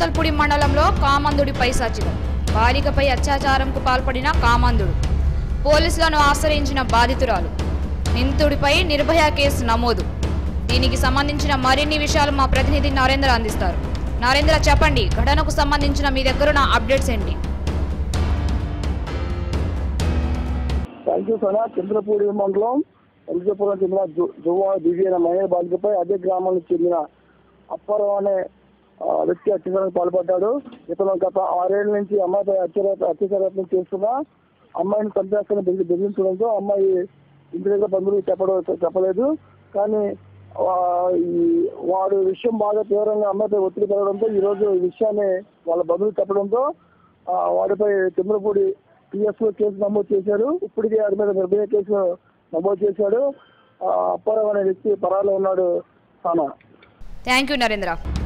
చింతల్పూడి మండలంలో కామందుడి పైశాచికం బాలికపై అత్యాచారంకు పాల్పడిన కామందుడు పోలీసులను ఆశ్రయించిన బాధితురాలు నిందితుడిపై నిర్భయ కేసు నమోదు దీనికి సంబంధించిన మరిన్ని విషయాలు మా ప్రతినిధి నరేంద్ర అందిస్తారు నరేంద్ర చెప్పండి ఘటనకు సంబంధించిన మీ దగ్గరున్న అప్డేట్స్ ఏంటి థ్యాంక్ యూ సనా చంద్రపూడి మండలం ఎలిజపురం చెందిన జు- జువ్వా దివ్య అనే మహిళ బాలికపై అదే గ్రామానికి చెందిన అప్పారావు అనే ఆ, వ్యక్తి అత్యాచారానికి పాల్పడ్డాడు ఇతను గత ఆరేళ్ల నుంచి అమ్మాయిపై అత్యాచార అత్యాచారం చేస్తున్న అమ్మాయిని చంపేస్తున్న బెదిరి బెదిరించడంతో అమ్మాయి ఇంటి దగ్గర బంధువులు చెప్పడం చెప్పలేదు కానీ ఆ, ఈ వాడు విషయం బాగా తీవ్రంగా అమ్మాయిపై ఒత్తిడి పెరగడంతో ఈ రోజు ఈ విషయాన్ని వాళ్ళ బంధువులు చెప్పడంతో ఆ, వాడిపై చంద్రపూడి పిఎస్ లో కేసు నమోదు చేశారు ఇప్పటికే వాడి మీద నిర్భయ కేసు నమోదు చేశాడు ఆ, అప్పారావు అనే వ్యక్తి పరాలో ఉన్నాడు సానా థ్యాంక్ యూ నరేంద్ర